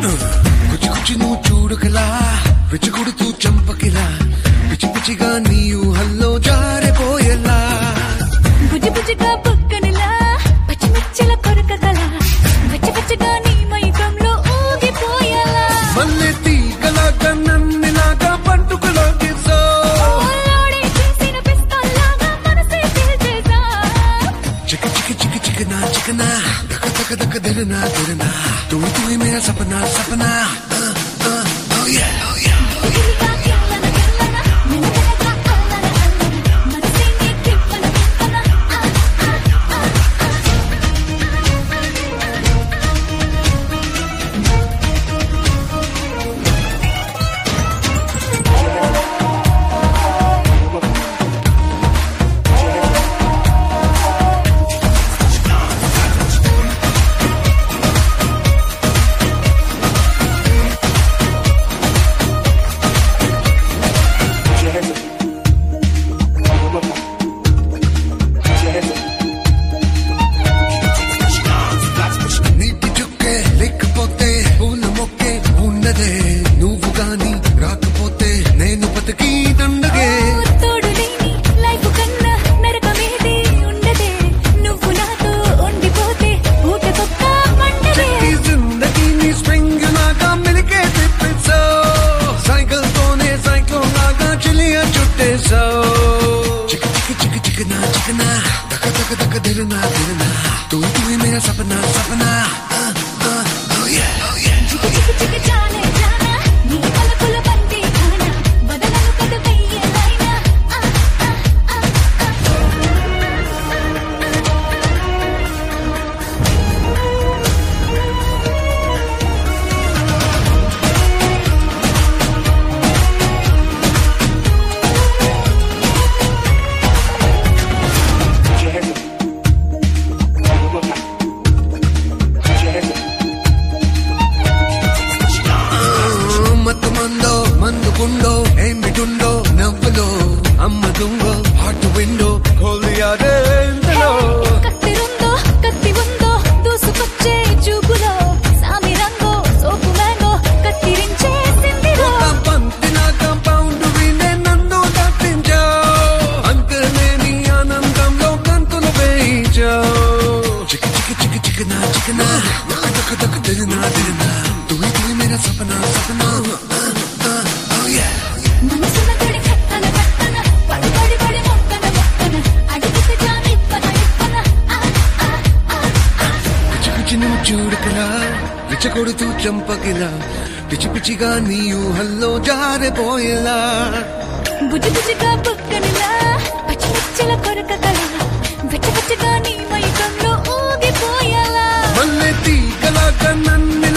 కుచి కుచి నువ్వు చూడుకలా పిచ్చుకుడుతూ చంపకిలా పిచ్చి పిచ్చిగా నీ ఊహల్లో జారిపోయేలా బుజ్జి బుజ్జిగా బుక్కనిలా పచ్చిమిర్చిల కొరక కల పచ్చి పచ్చిగా నీ మైకంలో ఊగిపోయేలా మల్లె తీగలాగా నన్నిలాగా పంటుకలో తీసో ఓలాడే చేసిన పిస్తల్లాగా మనసే పిలిచేసా చిక చిక చిక చికనా చికనా దక దక దక దిరనా దిరనా తుయి తుయి మేరా సపనా సపనా Ah, ah, oh yeah, oh yeah. గిల్లిగా గిల్లన గిల్లన నిన్నగా అల్లన అల్లన మనసే నీ తిప్పన తిప్పన ఆ ఆ ఆ నీటి చుక్కే లేకపోతే పూల మొక్కే ఉన్నదే నువ్వు గాని రాకపోతే నేను బతికి దండగే తోడు లేని లైఫ్ కన్నా నరకమేది ఉండదే నువ్వు నాతో ఉండిపోతే ఊట తొక్క మండదే ఈ జిందగీని స్ప్రింగ్ లాగా మెలికే తిప్పేశావు సైకిల్ తోనే సైకిల్ లాగా చిలియ చుట్టేశావు చిక చిక చిక చికనా చికనా దక దక దక దిరనా దిరనా తుయి తుయి మేరా సపనా సపనా Ah, ah, oh yeah, oh yeah. చికి చికి చికి జానే జానా నీ పలుకుల బంతి ఖానా బదలను కడు వెయ్యేదైనా ఆ ఆ ఆ మత్తు మందో మందుకుండో ఏమిటుండో నవ్వులో అమ్మ దుంగో హాట్ విండో కోలియారే ఇంతలో కత్తిరుందో కత్తి ఉందో దూసుకొచ్చే చూపులో సామి రంగో సోపు మ్యాంగో కత్తిరించే సిందిరో ఒక పంతిన కాంపౌండ్ వినే నన్ను దట్టించావు అంకనే నీ ఆనందంలో గంతులు వేయించావు చిక చిక చిక చికనా చికనా దక దక దక దిరినా దిరినా తుయి తుయి మేరా సపనా సపనా Ah, ah, oh yeah. మనసున తడి కట్టన కట్టన పడి పడి పడి మొక్కన మొక్కన అడిగితే జాని ఇప్పన ఇప్పన ఆ ఆ ఆ పిచ్చి పిచ్చి నువ్వు చూడకలా పిచ్చకొడుతూ చంపకిలా పిచ్చి పిచ్చిగా నీ ఊహల్లో జారిపోయేలా బుజ్జి బుజ్జిగా బుక్కనిలా పచ్చి పచ్చిల కొరక కల వెచ్చ వెచ్చగా నీ మైకంలో ఊగిపోయేలా మల్లె తీగలాగా నన్ను